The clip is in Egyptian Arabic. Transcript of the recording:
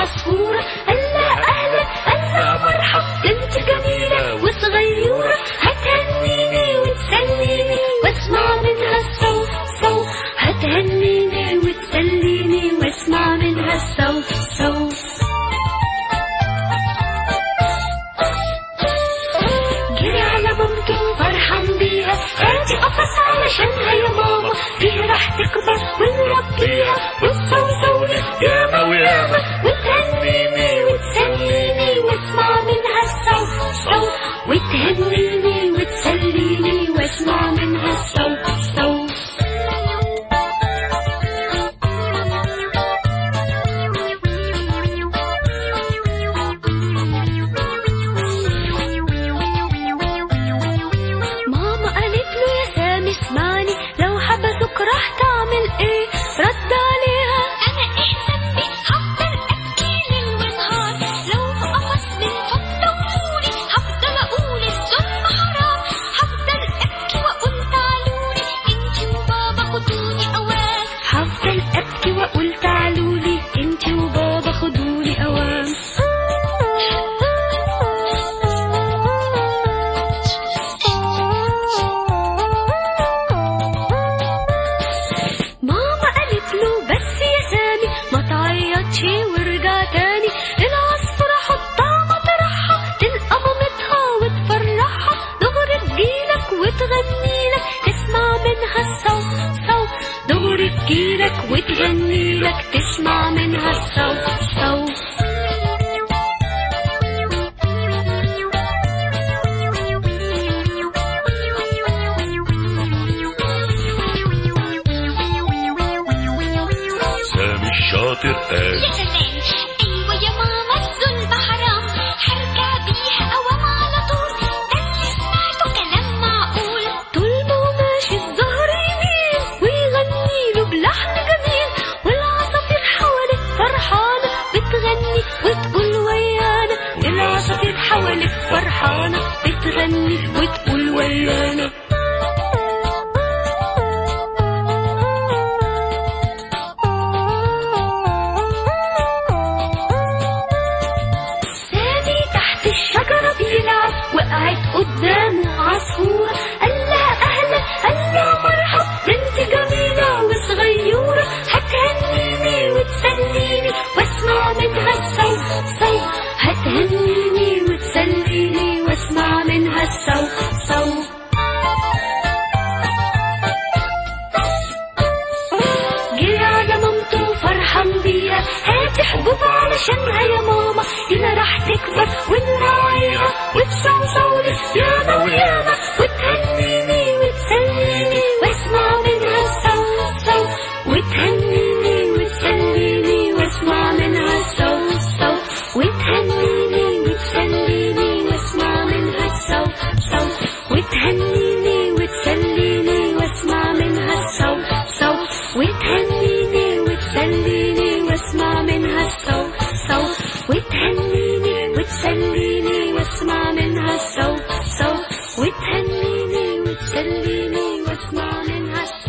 عصفورة ألا أهلا ألا مرحب ده انت جميلة وصغيرة هتهنيني وتسليني واسمع منها الصوت صوت هتهنيني وتسليني واسمع منها الصوت صوت جري على مامته فرحان بيها هاتي قفص علشانها يا ماما فيه راح تكبر ونربيها وتصوصولي ياما وياما وتهنيني وتسليني واسمع منها الصوت صوت وتهنيني وتسليني واسمع منها الصوت صوت ماما قالت له يا سامي اسمعني لو حبسك راح تعمل ايه رد عليها انا ايه ذنبي هفضل ابكي ليل ونهار لو في قفص من فوق طولي هفضل اقول الظلم حرام هفضل ابكي واقول تعالولي انتي وبابا خدوني اوام هفضل ابكي واقول تعالولي انتي وبابا خدوني اوام ماما قالت له بس يا سامي ما تعيطش وارجع تاني العصفورة حطها مطرحها تلقى مامتها وتفرحها دغري تجيلك وتغنيلك تسمع منها الصوت صوت دغري تجيلك وتغنيلك تسمع منها الصوت صوت سامي الشاطر قال يا سلام ايوه يا ماما الظلم حرام هرجع بيها اوام على طول ده اللي سمعته كلام معقول طول ما هو ماشي الزهر يميل ويغني له بلحن جميل والعصافير حواليك فرحانه بتغني وتقول ويانا العصافير حواليك فرحانه بتغني وتقول ويانا سامي تحت الشجرة بيلعب وقعت قدامه عصفورة قال لها أهلا أهلا مرحب بنت جميلة وصغيرة هتهنيني وتسليني واسمع منها الصوت صوت هتهنيني وتسليني واسمع منها الصوت صوت جري على مامته فرحان بيها هاتي حبوب علشانها يا ماما هنا راح تكبر ونراعيها وتصوصولي ياما وياما وتهنيني وتسليني واسمع منها الصوت صوت وتهنيني وتسليني واسمع منها الصوت صوت وتهنيني وتسليني واسمع منها الصوت صوت وتهنيني وتسليني واسمع منها الصوت صوت وتهنيني وتسليني واسمع منها الصوت صوت وتهنيني وتسليني واسمع منها الصوت صوت وتهنيني وتسليني واسمع منها الصوت